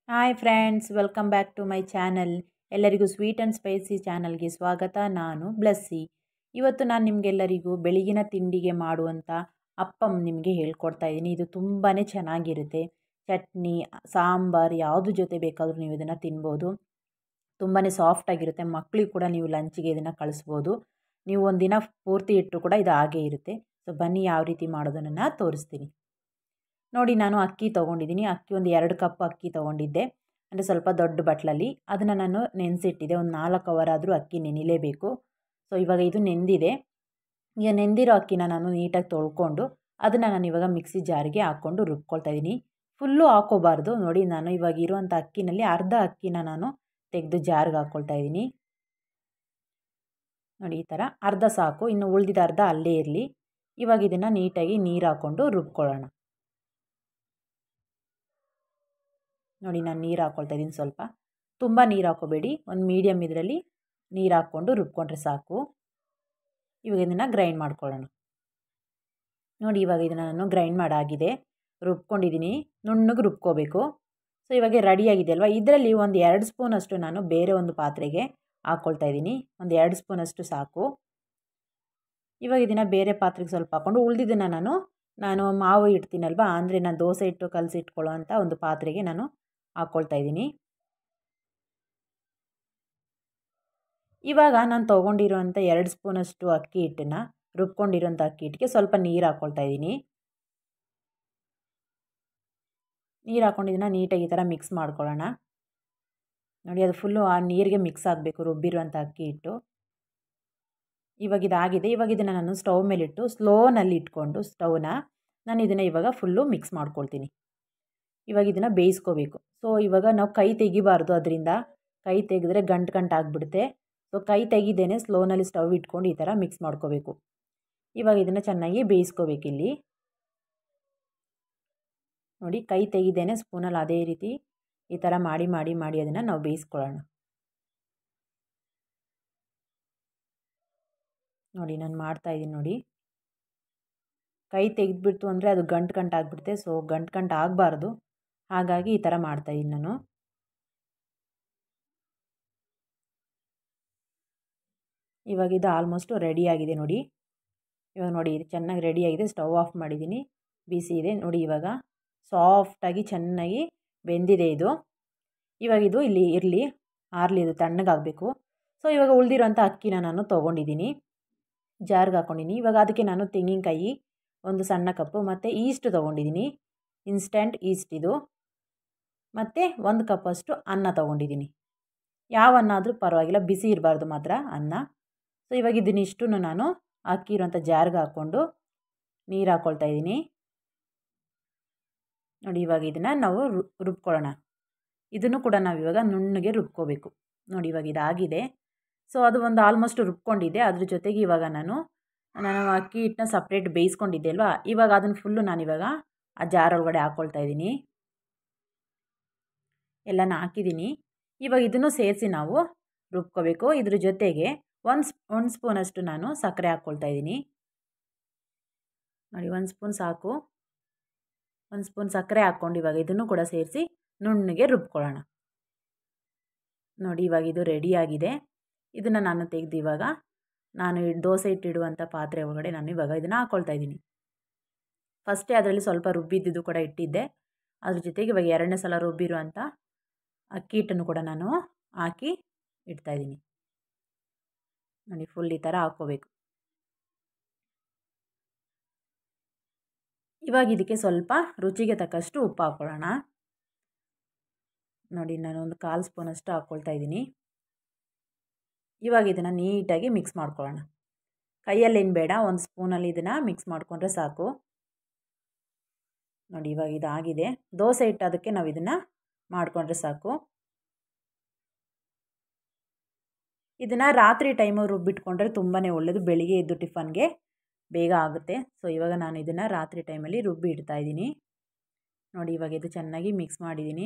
hi friends welcome back to my channel ಎಲ್ಲರಿಗೂ sweet and spicy ಚಾನಲ್ಗೆ ಸ್ವಾಗತ ನಾನು ಬ್ಲೆಸ್ಸಿ ಇವತ್ತು ನಾನು ನಿಮಗೆಲ್ಲರಿಗೂ ಬೆಳಗಿನ ತಿಂಡಿಗೆ ಮಾಡುವಂಥ ಅಪ್ಪಮ್ ನಿಮಗೆ ಹೇಳ್ಕೊಡ್ತಾ ಇದ್ದೀನಿ ಇದು ತುಂಬಾ ಚೆನ್ನಾಗಿರುತ್ತೆ ಚಟ್ನಿ ಸಾಂಬಾರು ಯಾವುದು ಜೊತೆ ಬೇಕಾದರೂ ನೀವು ಇದನ್ನು ತಿನ್ಬೋದು ತುಂಬಾ ಸಾಫ್ಟಾಗಿರುತ್ತೆ ಮಕ್ಕಳಿಗೆ ಕೂಡ ನೀವು ಲಂಚಿಗೆ ಇದನ್ನು ಕಳಿಸ್ಬೋದು ನೀವು ಒಂದಿನ ಪೂರ್ತಿ ಇಟ್ಟರು ಕೂಡ ಇದು ಹಾಗೇ ಇರುತ್ತೆ ಸೊ ಬನ್ನಿ ಯಾವ ರೀತಿ ಮಾಡೋದನ್ನು ತೋರಿಸ್ತೀನಿ ನೋಡಿ ನಾನು ಅಕ್ಕಿ ತೊಗೊಂಡಿದ್ದೀನಿ ಅಕ್ಕಿ ಒಂದು ಎರಡು ಕಪ್ ಅಕ್ಕಿ ತೊಗೊಂಡಿದ್ದೆ ಅಂದರೆ ಸ್ವಲ್ಪ ದೊಡ್ಡ ಬಟ್ಲಲ್ಲಿ ಅದನ್ನು ನಾನು ನೆನೆಸಿಟ್ಟಿದ್ದೆ ಒಂದು ನಾಲ್ಕು ಅವರ್ ಆದರೂ ಅಕ್ಕಿ ನೆನಿಲೇಬೇಕು ಸೊ ಇವಾಗ ಇದು ನೆಂದಿದೆ ಈಗ ನೆಂದಿರೋ ಅಕ್ಕಿನ ನಾನು ನೀಟಾಗಿ ತೊಳ್ಕೊಂಡು ಅದನ್ನು ನಾನು ಇವಾಗ ಮಿಕ್ಸಿ ಜಾರಿಗೆ ಹಾಕ್ಕೊಂಡು ರುಬ್ಕೊಳ್ತಾ ಇದ್ದೀನಿ ಫುಲ್ಲು ಹಾಕೋಬಾರ್ದು ನೋಡಿ ನಾನು ಇವಾಗ ಇರುವಂಥ ಅಕ್ಕಿನಲ್ಲಿ ಅರ್ಧ ಅಕ್ಕಿನ ನಾನು ತೆಗೆದು ಜಾರ್ಗೆ ಹಾಕ್ಕೊಳ್ತಾ ಇದ್ದೀನಿ ನೋಡಿ ಈ ಥರ ಅರ್ಧ ಸಾಕು ಇನ್ನು ಉಳಿದಿದ್ದ ಅರ್ಧ ಅಲ್ಲೇ ಇರಲಿ ಇವಾಗ ಇದನ್ನು ನೀಟಾಗಿ ನೀರು ಹಾಕ್ಕೊಂಡು ರುಬ್ಕೊಳ್ಳೋಣ ನೋಡಿ ನಾನು ನೀರು ಹಾಕ್ಕೊಳ್ತಾ ಇದ್ದೀನಿ ಸ್ವಲ್ಪ ತುಂಬ ನೀರು ಹಾಕೋಬೇಡಿ ಒಂದು ಮೀಡಿಯಮ್ ಇದರಲ್ಲಿ ನೀರು ಹಾಕ್ಕೊಂಡು ರುಬ್ಕೊಂಡ್ರೆ ಸಾಕು ಇವಾಗ ಇದನ್ನು ಗ್ರೈಂಡ್ ಮಾಡ್ಕೊಳ್ಳೋಣ ನೋಡಿ ಇವಾಗ ಇದನ್ನು ನಾನು ಗ್ರೈಂಡ್ ಮಾಡಾಗಿದೆ ರುಬ್ಕೊಂಡಿದ್ದೀನಿ ನುಣ್ಣಗೆ ರುಬ್ಕೋಬೇಕು ಸೊ ಇವಾಗ ರೆಡಿಯಾಗಿದೆ ಅಲ್ವಾ ಇದರಲ್ಲಿ ಒಂದು ಎರಡು ಸ್ಪೂನಷ್ಟು ನಾನು ಬೇರೆ ಒಂದು ಪಾತ್ರೆಗೆ ಹಾಕ್ಕೊಳ್ತಾ ಇದ್ದೀನಿ ಒಂದು ಎರಡು ಸ್ಪೂನಷ್ಟು ಸಾಕು ಇವಾಗ ಇದನ್ನು ಬೇರೆ ಪಾತ್ರೆಗೆ ಸ್ವಲ್ಪ ಹಾಕ್ಕೊಂಡು ಉಳಿದಿದ್ದನ್ನು ನಾನು ನಾನು ಮಾವು ಇಡ್ತೀನಲ್ವ ಅಂದರೆ ನಾನು ದೋಸೆ ಇಟ್ಟು ಕಲಸಿಟ್ಕೊಳ್ಳೋ ಅಂಥ ಒಂದು ಪಾತ್ರೆಗೆ ನಾನು ಹಾಕ್ಕೊಳ್ತಾ ಇದ್ದೀನಿ ಇವಾಗ ನಾನು ತೊಗೊಂಡಿರೋಂಥ ಎರಡು ಸ್ಪೂನಷ್ಟು ಅಕ್ಕಿ ಹಿಟ್ಟನ್ನು ರುಬ್ಕೊಂಡಿರೋಂಥ ಅಕ್ಕಿ ಹಿಟ್ಟಿಗೆ ಸ್ವಲ್ಪ ನೀರು ಹಾಕ್ಕೊಳ್ತಾ ಇದ್ದೀನಿ ನೀರು ಹಾಕ್ಕೊಂಡಿದ್ದನ್ನ ನೀಟಾಗಿ ಈ ಥರ ಮಿಕ್ಸ್ ಮಾಡ್ಕೊಳ್ಳೋಣ ನೋಡಿ ಅದು ಫುಲ್ಲು ಆ ನೀರಿಗೆ ಮಿಕ್ಸ್ ಆಗಬೇಕು ರುಬ್ಬಿರುವಂಥ ಅಕ್ಕಿ ಹಿಟ್ಟು ಇವಾಗ ಇದಾಗಿದೆ ಇವಾಗ ಇದನ್ನು ನಾನು ಸ್ಟವ್ ಮೇಲಿಟ್ಟು ಸ್ಲೋನಲ್ಲಿ ಇಟ್ಕೊಂಡು ಸ್ಟವ್ನ ನಾನು ಇದನ್ನು ಇವಾಗ ಫುಲ್ಲು ಮಿಕ್ಸ್ ಮಾಡ್ಕೊಳ್ತೀನಿ ಇವಾಗ ಇದನ್ನು ಬೇಯಿಸ್ಕೋಬೇಕು ಸೊ ಇವಾಗ ನಾವು ಕೈ ತೆಗಿಬಾರ್ದು ಅದರಿಂದ ಕೈ ತೆಗೆದ್ರೆ ಗಂಟು ಗಂಟು ಆಗಿಬಿಡುತ್ತೆ ಸೊ ಕೈ ತೆಗಿದೇನೆ ಸ್ಲೋನಲ್ಲಿ ಸ್ಟವ್ ಇಟ್ಕೊಂಡು ಈ ಥರ ಮಿಕ್ಸ್ ಮಾಡ್ಕೋಬೇಕು ಇವಾಗ ಇದನ್ನು ಚೆನ್ನಾಗಿ ಬೇಯಿಸ್ಕೋಬೇಕಿಲ್ಲಿ ನೋಡಿ ಕೈ ತೆಗಿದೇನೆ ಸ್ಪೂನಲ್ಲಿ ಅದೇ ರೀತಿ ಈ ಥರ ಮಾಡಿ ಮಾಡಿ ಮಾಡಿ ಅದನ್ನು ನಾವು ಬೇಯಿಸ್ಕೊಳ್ಳೋಣ ನೋಡಿ ನಾನು ಮಾಡ್ತಾಯಿದ್ದೀನಿ ನೋಡಿ ಕೈ ತೆಗೆದ್ಬಿಡ್ತು ಅಂದರೆ ಅದು ಗಂಟು ಗಂಟು ಆಗಿಬಿಡುತ್ತೆ ಸೊ ಗಂಟು ಗಂಟು ಆಗಬಾರ್ದು ಹಾಗಾಗಿ ಈ ಥರ ಮಾಡ್ತಾಯಿದ್ದೀನಿ ನಾನು ಇವಾಗ ಇದು ಆಲ್ಮೋಸ್ಟು ರೆಡಿಯಾಗಿದೆ ನೋಡಿ ಇವಾಗ ನೋಡಿ ಇದು ಚೆನ್ನಾಗಿ ರೆಡಿಯಾಗಿದೆ ಸ್ಟವ್ ಆಫ್ ಮಾಡಿದ್ದೀನಿ ಬಿಸಿ ಇದೆ ನೋಡಿ ಇವಾಗ ಸಾಫ್ಟಾಗಿ ಚೆನ್ನಾಗಿ ಬೆಂದಿದೆ ಇದು ಇವಾಗ ಇದು ಇಲ್ಲಿ ಇರಲಿ ಆರಲಿ ಇದು ತಣ್ಣಗಾಗಬೇಕು ಸೊ ಇವಾಗ ಉಳಿದಿರೋಂಥ ಅಕ್ಕಿನ ನಾನು ತೊಗೊಂಡಿದ್ದೀನಿ ಜಾರ್ಗೆ ಹಾಕ್ಕೊಂಡಿದ್ದೀನಿ ಇವಾಗ ಅದಕ್ಕೆ ನಾನು ತೆಂಗಿನಕಾಯಿ ಒಂದು ಸಣ್ಣ ಕಪ್ಪು ಮತ್ತು ಈಸ್ಟ್ ತೊಗೊಂಡಿದ್ದೀನಿ ಇನ್ಸ್ಟಂಟ್ ಈಸ್ಟ್ ಇದು ಮತ್ತು ಒಂದು ಕಪ್ಪಷ್ಟು ಅನ್ನ ತೊಗೊಂಡಿದ್ದೀನಿ ಯಾವ ಅನ್ನ ಆದರೂ ಪರವಾಗಿಲ್ಲ ಬಿಸಿ ಇರಬಾರ್ದು ಮಾತ್ರ ಅನ್ನ ಸೊ ಇವಾಗ ಇದನ್ನಿಷ್ಟು ನಾನು ಅಕ್ಕಿ ಇರೋಂಥ ಜಾರ್ಗೆ ಹಾಕ್ಕೊಂಡು ನೀರು ಹಾಕ್ಕೊಳ್ತಾ ಇದ್ದೀನಿ ನೋಡಿ ಇವಾಗ ಇದನ್ನು ನಾವು ರು ರುಬ್ಕೊಳ್ಳೋಣ ಇದನ್ನು ಕೂಡ ನಾವು ಇವಾಗ ನುಣ್ಣಗೆ ರುಬ್ಕೋಬೇಕು ನೋಡಿ ಇವಾಗ ಇದಾಗಿದೆ ಸೊ ಅದು ಒಂದು ಆಲ್ಮೋಸ್ಟ್ ರುಬ್ಕೊಂಡಿದ್ದೆ ಅದ್ರ ಜೊತೆಗೆ ಇವಾಗ ನಾನು ನಾನು ಅಕ್ಕಿ ಹಿಟ್ಟನ್ನ ಸಪ್ರೇಟ್ ಬೇಯಿಸ್ಕೊಂಡಿದ್ದೆ ಅಲ್ವಾ ಇವಾಗ ಅದನ್ನು ಫುಲ್ಲು ನಾನಿವಾಗ ಆ ಜಾರ್ ಒಳಗಡೆ ಹಾಕ್ಕೊಳ್ತಾ ಇದ್ದೀನಿ ಎಲ್ಲನ ಹಾಕಿದ್ದೀನಿ ಇವಾಗ ಇದನ್ನು ಸೇರಿಸಿ ನಾವು ರುಬ್ಕೋಬೇಕು ಇದ್ರ ಜೊತೆಗೆ ಒಂದು ಸ್ ಒಂದು ಸ್ಪೂನಷ್ಟು ನಾನು ಸಕ್ಕರೆ ಹಾಕ್ಕೊಳ್ತಾ ಇದ್ದೀನಿ ನೋಡಿ ಒಂದು ಸ್ಪೂನ್ ಸಾಕು ಒಂದು ಸ್ಪೂನ್ ಸಕ್ಕರೆ ಹಾಕ್ಕೊಂಡು ಇವಾಗ ಇದನ್ನು ಕೂಡ ಸೇರಿಸಿ ನುಣ್ಣಗೆ ರುಬ್ಕೊಳ್ಳೋಣ ನೋಡಿ ಇವಾಗ ಇದು ರೆಡಿಯಾಗಿದೆ ಇದನ್ನು ನಾನು ತೆಗೆದು ಇವಾಗ ನಾನು ದೋಸೆ ಇಟ್ಟಿಡುವಂಥ ಪಾತ್ರೆ ಒಳಗಡೆ ನಾನು ಇವಾಗ ಇದನ್ನು ಹಾಕ್ಕೊಳ್ತಾ ಇದ್ದೀನಿ ಫಸ್ಟೇ ಅದರಲ್ಲಿ ಸ್ವಲ್ಪ ರುಬ್ಬಿದ್ದಿದ್ದು ಕೂಡ ಇಟ್ಟಿದ್ದೆ ಅದ್ರ ಜೊತೆಗೆ ಇವಾಗ ಎರಡನೇ ಸಲ ರುಬ್ಬಿರುವಂಥ ಅಕ್ಕಿ ಹಿಟ್ಟನ್ನು ಕೂಡ ನಾನು ಹಾಕಿ ಇಡ್ತಾಯಿದ್ದೀನಿ ನೋಡಿ ಫುಲ್ ಈ ಥರ ಹಾಕ್ಕೋಬೇಕು ಇವಾಗ ಇದಕ್ಕೆ ಸ್ವಲ್ಪ ರುಚಿಗೆ ತಕ್ಕಷ್ಟು ಉಪ್ಪು ಹಾಕ್ಕೊಳ್ಳೋಣ ನೋಡಿ ನಾನು ಒಂದು ಕಾಲು ಸ್ಪೂನಷ್ಟು ಹಾಕ್ಕೊಳ್ತಾ ಇದ್ದೀನಿ ಇವಾಗ ಇದನ್ನು ನೀಟಾಗಿ ಮಿಕ್ಸ್ ಮಾಡ್ಕೊಳ್ಳೋಣ ಕೈಯಲ್ಲೇನು ಬೇಡ ಒಂದು ಸ್ಪೂನಲ್ಲಿ ಇದನ್ನು ಮಿಕ್ಸ್ ಮಾಡಿಕೊಂಡ್ರೆ ಸಾಕು ನೋಡಿ ಇವಾಗ ಇದಾಗಿದೆ ದೋಸೆ ಇಟ್ಟೋದಕ್ಕೆ ನಾವು ಇದನ್ನು ಮಾಡಿಕೊಂಡ್ರೆ ಸಾಕು ಇದನ್ನು ರಾತ್ರಿ ಟೈಮು ರುಬ್ಬಿಟ್ಕೊಂಡ್ರೆ ತುಂಬಾ ಒಳ್ಳೆಯದು ಬೆಳಿಗ್ಗೆ ಎದ್ದು ಟಿಫನ್ಗೆ ಬೇಗ ಆಗುತ್ತೆ ಸೊ ಇವಾಗ ನಾನು ಇದನ್ನು ರಾತ್ರಿ ಟೈಮಲ್ಲಿ ರುಬ್ಬಿ ಇಡ್ತಾ ಇದ್ದೀನಿ ನೋಡಿ ಇವಾಗ ಇದು ಚೆನ್ನಾಗಿ ಮಿಕ್ಸ್ ಮಾಡಿದ್ದೀನಿ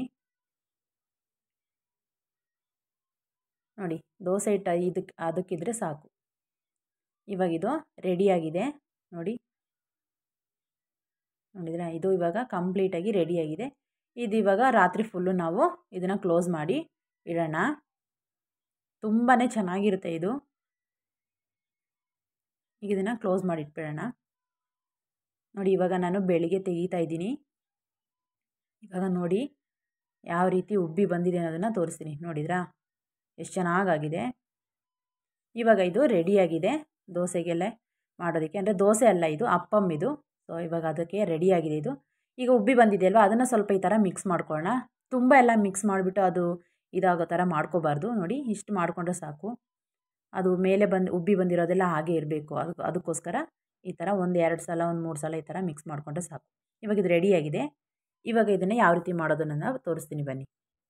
ನೋಡಿ ದೋಸೆ ಹಿಟ್ಟ ಇದಕ್ಕೆ ಅದಕ್ಕಿದ್ರೆ ಸಾಕು ಇವಾಗ ಇದು ರೆಡಿಯಾಗಿದೆ ನೋಡಿ ನೋಡಿದರೆ ಇದು ಇವಾಗ ಕಂಪ್ಲೀಟಾಗಿ ರೆಡಿಯಾಗಿದೆ ಇದು ಇವಾಗ ರಾತ್ರಿ ಫುಲ್ಲು ನಾವು ಇದನ್ನು ಕ್ಲೋಸ್ ಮಾಡಿ ಇಡೋಣ ತುಂಬಾ ಚೆನ್ನಾಗಿರುತ್ತೆ ಇದು ಈಗ ಇದನ್ನು ಕ್ಲೋಸ್ ಮಾಡಿ ಇಟ್ಬಿಡೋಣ ನೋಡಿ ಇವಾಗ ನಾನು ಬೆಳಿಗ್ಗೆ ತೆಗಿತಾ ಇದ್ದೀನಿ ಇವಾಗ ನೋಡಿ ಯಾವ ರೀತಿ ಉಬ್ಬಿ ಬಂದಿದೆ ಅನ್ನೋದನ್ನು ತೋರಿಸ್ತೀನಿ ನೋಡಿದ್ರಾ ಎಷ್ಟು ಚೆನ್ನಾಗಾಗಿದೆ ಇವಾಗ ಇದು ರೆಡಿಯಾಗಿದೆ ದೋಸೆಗೆಲ್ಲ ಮಾಡೋದಕ್ಕೆ ಅಂದರೆ ದೋಸೆ ಅಲ್ಲ ಇದು ಅಪ್ಪಮ್ ಇದು ಸೊ ಇವಾಗ ಅದಕ್ಕೆ ರೆಡಿಯಾಗಿದೆ ಇದು ಈಗ ಉಬ್ಬಿ ಬಂದಿದೆಯಲ್ವ ಅದನ್ನು ಸ್ವಲ್ಪ ಈ ಥರ ಮಿಕ್ಸ್ ಮಾಡ್ಕೊಳ್ಳೋಣ ತುಂಬ ಎಲ್ಲ ಮಿಕ್ಸ್ ಮಾಡಿಬಿಟ್ಟು ಅದು ಇದಾಗೋ ಥರ ಮಾಡ್ಕೋಬಾರ್ದು ನೋಡಿ ಇಷ್ಟು ಮಾಡಿಕೊಂಡ್ರೆ ಸಾಕು ಅದು ಮೇಲೆ ಬಂದು ಉಬ್ಬಿ ಬಂದಿರೋದೆಲ್ಲ ಹಾಗೆ ಇರಬೇಕು ಅದಕ್ಕೆ ಅದಕ್ಕೋಸ್ಕರ ಈ ಥರ ಒಂದು ಎರಡು ಸಲ ಒಂದು ಮೂರು ಸಲ ಈ ಥರ ಮಿಕ್ಸ್ ಮಾಡಿಕೊಂಡ್ರೆ ಸಾಕು ಇವಾಗ ಇದು ರೆಡಿಯಾಗಿದೆ ಇವಾಗ ಇದನ್ನು ಯಾವ ರೀತಿ ಮಾಡೋದನ್ನು ತೋರಿಸ್ತೀನಿ ಬನ್ನಿ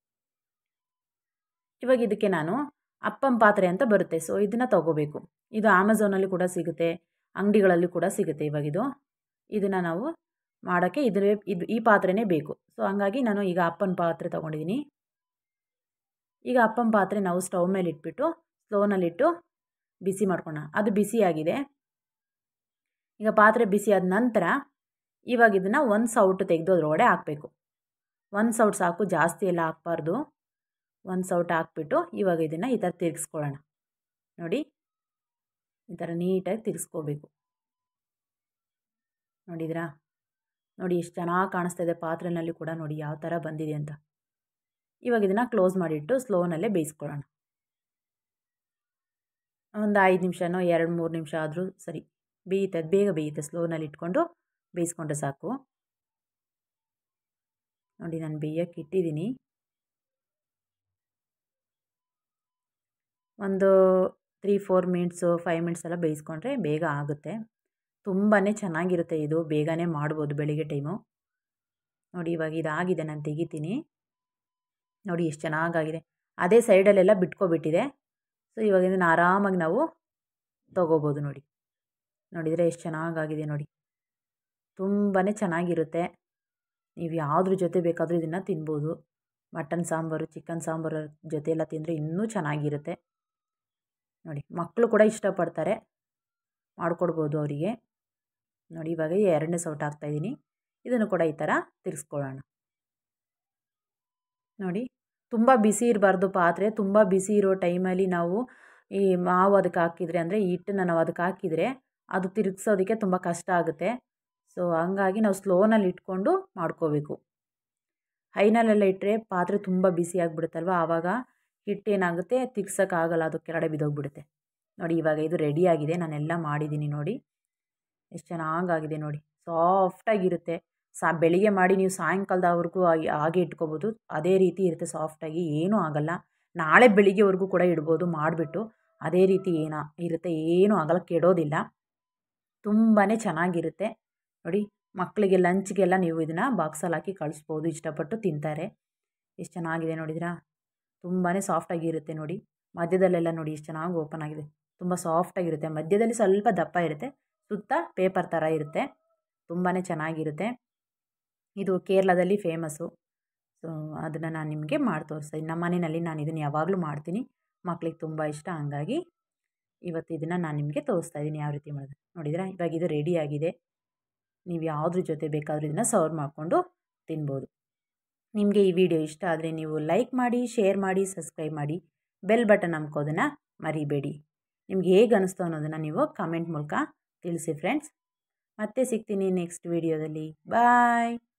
ಇವಾಗ ಇದಕ್ಕೆ ನಾನು ಅಪ್ಪಂ ಪಾತ್ರೆ ಅಂತ ಬರುತ್ತೆ ಸೊ ಇದನ್ನು ತೊಗೋಬೇಕು ಇದು ಅಮೆಝಾನಲ್ಲಿ ಕೂಡ ಸಿಗುತ್ತೆ ಅಂಗಡಿಗಳಲ್ಲಿ ಕೂಡ ಸಿಗುತ್ತೆ ಇವಾಗ ಇದು ಇದನ್ನು ನಾವು ಮಾಡೋಕ್ಕೆ ಇದ್ರ ಇದು ಈ ಪಾತ್ರೆನೇ ಬೇಕು ಸೊ ಹಂಗಾಗಿ ನಾನು ಈಗ ಅಪ್ಪನ ಪಾತ್ರೆ ತೊಗೊಂಡಿದ್ದೀನಿ ಈಗ ಅಪ್ಪನ ಪಾತ್ರೆ ನಾವು ಸ್ಟವ್ ಮೇಲೆ ಇಟ್ಬಿಟ್ಟು ಸ್ಲೋನಲ್ಲಿಟ್ಟು ಬಿಸಿ ಮಾಡ್ಕೊಳ್ಳೋಣ ಅದು ಬಿಸಿಯಾಗಿದೆ ಈಗ ಪಾತ್ರೆ ಬಿಸಿ ಆದ ನಂತರ ಇವಾಗ ಇದನ್ನು ಒಂದು ಸೌಟು ತೆಗೆದು ಅದರೊಳಗಡೆ ಹಾಕಬೇಕು ಒಂದು ಸೌಟ್ ಸಾಕು ಜಾಸ್ತಿ ಎಲ್ಲ ಹಾಕ್ಬಾರ್ದು ಒಂದು ಸೌಟ್ ಹಾಕ್ಬಿಟ್ಟು ಇವಾಗ ಇದನ್ನು ಈ ಥರ ತಿರ್ಗಿಸ್ಕೊಳ್ಳೋಣ ನೋಡಿ ಈ ಥರ ನೀಟಾಗಿ ತಿರ್ಗಿಸ್ಕೋಬೇಕು ನೋಡಿದ್ರಾ ನೋಡಿ ಎಷ್ಟು ಚೆನ್ನಾಗಿ ಕಾಣಿಸ್ತಾ ಇದೆ ಪಾತ್ರೆನಲ್ಲಿ ಕೂಡ ನೋಡಿ ಯಾವ ಥರ ಬಂದಿದೆ ಅಂತ ಇವಾಗ ಇದನ್ನು ಕ್ಲೋಸ್ ಮಾಡಿಟ್ಟು ಸ್ಲೋನಲ್ಲೇ ಬೇಯಿಸ್ಕೊಳ್ಳೋಣ ಒಂದು ಐದು ನಿಮಿಷನೋ ಎರಡು ಮೂರು ನಿಮಿಷ ಆದರೂ ಸರಿ ಬೇಯುತ್ತೆ ಅದು ಬೇಗ ಬೇಯುತ್ತೆ ಸ್ಲೋನಲ್ಲಿ ಇಟ್ಕೊಂಡು ಬೇಯಿಸ್ಕೊಂಡ್ರೆ ಸಾಕು ನೋಡಿ ನಾನು ಬೇಯಕ್ಕೆ ಇಟ್ಟಿದ್ದೀನಿ ಒಂದು three four minutes five minutes ಎಲ್ಲ ಬೇಯಿಸ್ಕೊಂಡ್ರೆ ಬೇಗ ಆಗುತ್ತೆ ತುಂಬಾ ಚೆನ್ನಾಗಿರುತ್ತೆ ಇದು ಬೇಗನೆ ಮಾಡ್ಬೋದು ಬೆಳಿಗ್ಗೆ ಟೈಮು ನೋಡಿ ಇವಾಗ ಇದಾಗಿದೆ ನಾನು ತೆಗಿತೀನಿ ನೋಡಿ ಎಷ್ಟು ಚೆನ್ನಾಗಾಗಿದೆ ಅದೇ ಸೈಡಲ್ಲೆಲ್ಲ ಬಿಟ್ಕೊಬಿಟ್ಟಿದೆ ಸೊ ಇವಾಗ ಇದನ್ನು ಆರಾಮಾಗಿ ನಾವು ತೊಗೋಬೋದು ನೋಡಿ ನೋಡಿದರೆ ಎಷ್ಟು ಚೆನ್ನಾಗಾಗಿದೆ ನೋಡಿ ತುಂಬಾ ಚೆನ್ನಾಗಿರುತ್ತೆ ನೀವು ಯಾವುದ್ರ ಜೊತೆ ಬೇಕಾದರೂ ಇದನ್ನು ತಿನ್ಬೋದು ಮಟನ್ ಸಾಂಬಾರು ಚಿಕನ್ ಸಾಂಬಾರು ಜೊತೆ ಎಲ್ಲ ತಿಂದರೆ ಇನ್ನೂ ಚೆನ್ನಾಗಿರುತ್ತೆ ನೋಡಿ ಮಕ್ಕಳು ಕೂಡ ಇಷ್ಟಪಡ್ತಾರೆ ಮಾಡಿಕೊಡ್ಬೋದು ಅವರಿಗೆ ನೋಡಿ ಇವಾಗ ಎರಡನೇ ಸೌಟ್ ಹಾಕ್ತಾಯಿದ್ದೀನಿ ಇದನ್ನು ಕೂಡ ಈ ಥರ ತಿರ್ಸ್ಕೊಳ್ಳೋಣ ನೋಡಿ ತುಂಬ ಬಿಸಿ ಇರಬಾರ್ದು ಪಾತ್ರೆ ತುಂಬ ಬಿಸಿ ಇರೋ ಟೈಮಲ್ಲಿ ನಾವು ಈ ಮಾವು ಅದಕ್ಕೆ ಹಾಕಿದರೆ ಅಂದರೆ ಈ ಹಿಟ್ಟನ್ನು ನಾವು ಅದಕ್ಕೆ ಹಾಕಿದರೆ ಅದು ತಿರುಗ್ಸೋದಕ್ಕೆ ತುಂಬ ಕಷ್ಟ ಆಗುತ್ತೆ ಸೊ ಹಂಗಾಗಿ ನಾವು ಸ್ಲೋನಲ್ಲಿ ಇಟ್ಕೊಂಡು ಮಾಡ್ಕೋಬೇಕು ಹೈನಲ್ಲೆಲ್ಲ ಇಟ್ಟರೆ ಪಾತ್ರೆ ತುಂಬ ಬಿಸಿ ಆಗಿಬಿಡುತ್ತಲ್ವ ಆವಾಗ ಹಿಟ್ಟೇನಾಗುತ್ತೆ ತಿರ್ಗ್ಸೋಕ್ಕಾಗಲ್ಲ ಅದು ಕೆಳಗಡೆ ಬಿದ್ದೋಗ್ಬಿಡುತ್ತೆ ನೋಡಿ ಇವಾಗ ಇದು ರೆಡಿಯಾಗಿದೆ ನಾನೆಲ್ಲ ಮಾಡಿದ್ದೀನಿ ನೋಡಿ ಎಷ್ಟು ಚೆನ್ನಾಗಾಗಿದೆ ನೋಡಿ ಸಾಫ್ಟಾಗಿರುತ್ತೆ ಸಾ ಬೆಳಿಗ್ಗೆ ಮಾಡಿ ನೀವು ಸಾಯಂಕಾಲದವರೆಗೂ ಹಾಗೆ ಇಟ್ಕೋಬೋದು ಅದೇ ರೀತಿ ಇರುತ್ತೆ ಸಾಫ್ಟಾಗಿ ಏನೂ ಆಗೋಲ್ಲ ನಾಳೆ ಬೆಳಿಗ್ಗೆವರೆಗೂ ಕೂಡ ಇಡ್ಬೋದು ಮಾಡಿಬಿಟ್ಟು ಅದೇ ರೀತಿ ಏನೋ ಇರುತ್ತೆ ಏನೂ ಆಗಲ್ಲ ಕೆಡೋದಿಲ್ಲ ತುಂಬಾ ಚೆನ್ನಾಗಿರುತ್ತೆ ನೋಡಿ ಮಕ್ಕಳಿಗೆ ಲಂಚ್ಗೆಲ್ಲ ನೀವು ಇದನ್ನು ಬಾಕ್ಸಲ್ಲಿ ಹಾಕಿ ಕಳಿಸ್ಬೋದು ಇಷ್ಟಪಟ್ಟು ತಿಂತಾರೆ ಎಷ್ಟು ಚೆನ್ನಾಗಿದೆ ನೋಡಿದ್ರಾ ತುಂಬಾ ಸಾಫ್ಟಾಗಿರುತ್ತೆ ನೋಡಿ ಮಧ್ಯದಲ್ಲೆಲ್ಲ ನೋಡಿ ಎಷ್ಟು ಚೆನ್ನಾಗಿ ಓಪನ್ ಆಗಿದೆ ತುಂಬ ಸಾಫ್ಟಾಗಿರುತ್ತೆ ಮಧ್ಯದಲ್ಲಿ ಸ್ವಲ್ಪ ದಪ್ಪ ಇರುತ್ತೆ ಸುತ್ತ ಪೇಪರ್ ಥರ ಇರುತ್ತೆ ತುಂಬಾ ಚೆನ್ನಾಗಿರುತ್ತೆ ಇದು ಕೇರಳದಲ್ಲಿ ಫೇಮಸ್ಸು ಸೊ ಅದನ್ನು ನಾನು ನಿಮಗೆ ಮಾಡಿ ತೋರಿಸ್ತೀನಿ ನಮ್ಮ ಮನೆಯಲ್ಲಿ ನಾನು ಇದನ್ನು ಯಾವಾಗಲೂ ಮಾಡ್ತೀನಿ ಮಕ್ಳಿಗೆ ತುಂಬ ಇಷ್ಟ ಹಂಗಾಗಿ ಇವತ್ತು ಇದನ್ನು ನಾನು ನಿಮಗೆ ತೋರಿಸ್ತಾ ಇದ್ದೀನಿ ಯಾವ ರೀತಿ ಮಾಡೋದು ನೋಡಿದ್ರಾ ಇವಾಗ ಇದು ರೆಡಿಯಾಗಿದೆ ನೀವು ಯಾವುದ್ರ ಜೊತೆ ಬೇಕಾದರೂ ಇದನ್ನು ಸರ್ವ್ ಮಾಡಿಕೊಂಡು ತಿನ್ಬೋದು ನಿಮಗೆ ಈ ವಿಡಿಯೋ ಇಷ್ಟ ಆದರೆ ನೀವು ಲೈಕ್ ಮಾಡಿ ಶೇರ್ ಮಾಡಿ ಸಬ್ಸ್ಕ್ರೈಬ್ ಮಾಡಿ ಬೆಲ್ ಬಟನ್ ಅಮ್ಕೋದನ್ನು ಮರಿಬೇಡಿ ನಿಮ್ಗೆ ಹೇಗೆ ಅನ್ನಿಸ್ತು ಅನ್ನೋದನ್ನು ನೀವು ಕಮೆಂಟ್ ಮೂಲಕ ತಿಳಿಸಿ ಫ್ರೆಂಡ್ಸ್ ಮತ್ತೆ ಸಿಗ್ತೀನಿ ನೆಕ್ಸ್ಟ್ ವಿಡಿಯೋದಲ್ಲಿ ಬಾಯ್